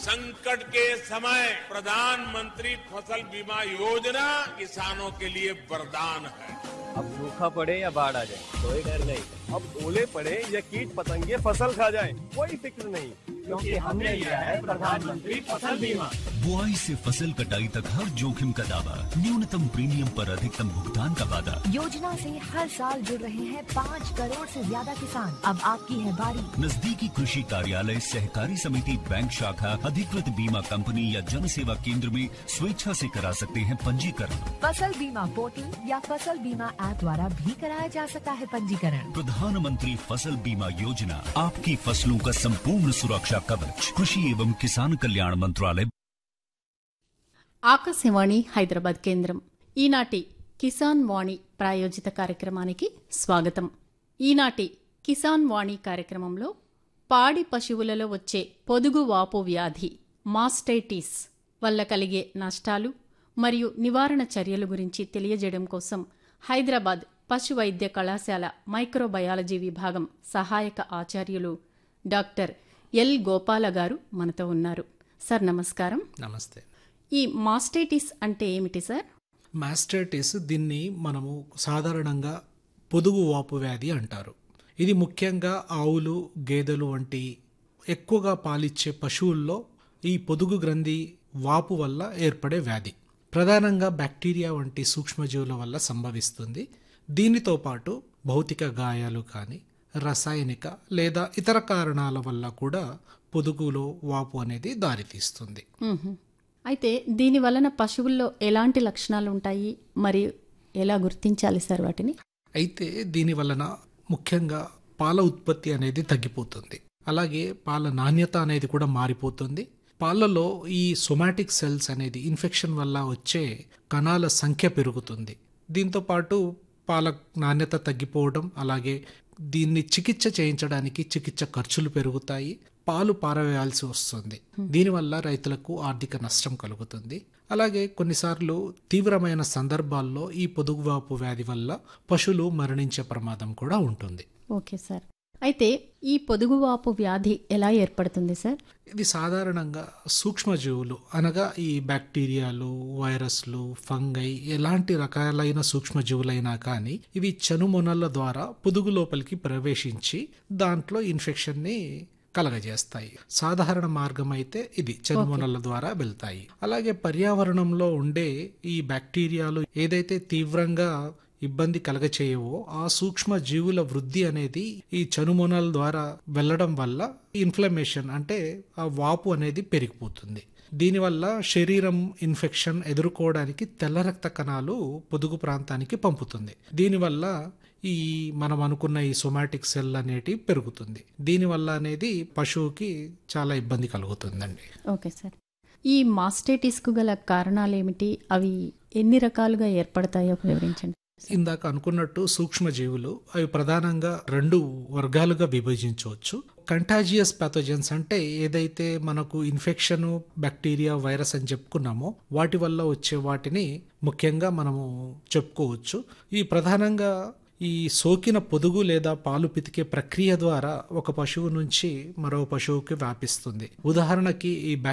संकट के समय प्रधानमंत्री फसल बीमा योजना किसानों के लिए वरदान है अब सूखा पड़े या बाढ़ आ जाए कोई डर नहीं अब ओले पड़े या कीट पतंगे फसल खा जाए कोई फिक्र नहीं क्योंकि हमने लिया है प्रधानमंत्री फसल बीमा बुआई से फसल कटाई तक हर जोखिम का दावा न्यूनतम प्रीमियम पर अधिकतम भुगतान का वादा योजना से हर साल जुड़ रहे हैं पाँच करोड़ से ज्यादा किसान अब आपकी है बारी नजदीकी कृषि कार्यालय सहकारी समिति बैंक शाखा अधिकृत बीमा कंपनी या जन सेवा केंद्र में स्वेच्छा से करा सकते हैं पंजीकरण फसल बीमा पोर्टल या फसल बीमा ऐप द्वारा भी कराया जा सकता है पंजीकरण प्रधानमंत्री फसल बीमा योजना आपकी फसलों का संपूर्ण सुरक्षा कवच कृषि एवं किसान कल्याण मंत्रालय ఆకాశవాణి హైదరాబాద్ కేంద్రం ఈనాటి కిసాన్ వాణి ప్రాయోజిత కార్యక్రమానికి స్వాగతం ఈనాటి కిసాన్ వాణి కార్యక్రమంలో పాడి పశువులలో వచ్చే పొదుగు వాపు వ్యాధి మాస్టైటిస్ వల్ల కలిగే నష్టాలు మరియు నివారణ చర్యల గురించి తెలియజేయడం కోసం హైదరాబాద్ పశు వైద్య కళాశాల మైక్రోబయాలజీ విభాగం సహాయక ఆచార్యులు డాక్టర్ ఎల్ గోపాల గారు మనతో ఉన్నారు సార్ నమస్కారం నమస్తే ఈ మాస్టైటిస్ అంటే ఏమిటి సార్ మాస్టైటిస్ దీన్ని మనము సాధారణంగా పొదుగు వాపు వ్యాధి అంటారు ఇది ముఖ్యంగా ఆవులు గేదెలు వంటి ఎక్కువగా పాలిచ్చే పశువుల్లో ఈ పొదుగు గ్రంథి వాపు వల్ల ఏర్పడే వ్యాధి ప్రధానంగా బ్యాక్టీరియా వంటి సూక్ష్మజీవుల వల్ల సంభవిస్తుంది దీనితో పాటు భౌతిక గాయాలు కానీ రసాయనిక లేదా ఇతర కారణాల వల్ల కూడా పొదుగులో వాపు అనేది దారితీస్తుంది మ్మ్హ. అయితే దీని వలన పశువుల్లో ఎలాంటి లక్షణాలు ఉంటాయి మరియు ఎలా గుర్తించాలి సార్ వాటిని అయితే దీని వలన ముఖ్యంగా పాల ఉత్పత్తి అనేది తగ్గిపోతుంది అలాగే పాల నాణ్యత అనేది కూడా మారిపోతుంది పాలలో ఈ సొమాటిక్ సెల్స్ అనేది ఇన్ఫెక్షన్ వల్ల వచ్చే కణాల సంఖ్య పెరుగుతుంది దీంతో పాటు పాల నాణ్యత తగ్గిపోవడం అలాగే దీన్ని చికిత్స చేయించడానికి చికిత్స ఖర్చులు పెరుగుతాయి పాలు పారవేయాల్సి వస్తుంది దీనివల్ల రైతులకు ఆర్థిక నష్టం కలుగుతుంది అలాగే కొన్నిసార్లు తీవ్రమైన సందర్భాల్లో ఈ పొదుగువాపు వ్యాధి వల్ల పశువులు మరణించే ప్రమాదం కూడా ఉంటుంది ఓకే సార్ అయితే ఈ పొదుగువాపు వ్యాధి ఎలా ఏర్పడుతుంది సార్ ఇది సాధారణంగా సూక్ష్మజీవులు అనగా ఈ బ్యాక్టీరియాలు వైరస్లు ఫంగై ఎలాంటి రకాలైన సూక్ష్మజీవులైనా కానీ ఇవి చనుమొనల ద్వారా పొదుగు లోపలికి ప్రవేశించి దాంట్లో ఇన్ఫెక్షన్ని కలగజేస్తాయి సాధారణ మార్గం అయితే ఇది చనుమొనల ద్వారా వెళ్తాయి అలాగే పర్యావరణంలో ఉండే ఈ బ్యాక్టీరియాలు ఏదైతే తీవ్రంగా ఇబ్బంది కలగచేయవో ఆ సూక్ష్మ జీవుల వృద్ధి అనేది ఈ చనుమొనల ద్వారా వెళ్ళడం వల్ల ఇన్ఫ్లమేషన్ అంటే ఆ వాపు అనేది పెరిగిపోతుంది దీనివల్ల శరీరం ఇన్ఫెక్షన్ ఎదుర్కోవడానికి తెల్ల రక్త కణాలు పొదుగు ప్రాంతానికి పంపుతుంది దీనివల్ల ఈ మనం అనుకున్న ఈ సొమాటిక్ సెల్ అనేటి పెరుగుతుంది దీనివల్ల అనేది పశువుకి చాలా ఇబ్బంది కలుగుతుందండి ఓకే సార్ ఈ మాస్టైటిస్కు గల కారణాలేమిటి అవి ఎన్ని రకాలుగా ఏర్పడతాయో వివరించండి ఇందాక అనుకున్నట్టు సూక్ష్మజీవులు అవి ప్రధానంగా రెండు వర్గాలుగా విభజించవచ్చు కంటాజియస్ పాథోజన్స్ అంటే ఏదైతే మనకు ఇన్ఫెక్షన్ బ్యాక్టీరియా వైరస్ అని చెప్పుకున్నామో వాటి వల్ల వచ్చే వాటిని ముఖ్యంగా మనము చెప్పుకోవచ్చు ఈ ప్రధానంగా ఈ సోకిన పొదుగు లేదా పాలు పితికే ప్రక్రియ ద్వారా ఒక పశువు నుంచి మరో పశువుకి వ్యాపిస్తుంది ఉదాహరణకి ఈ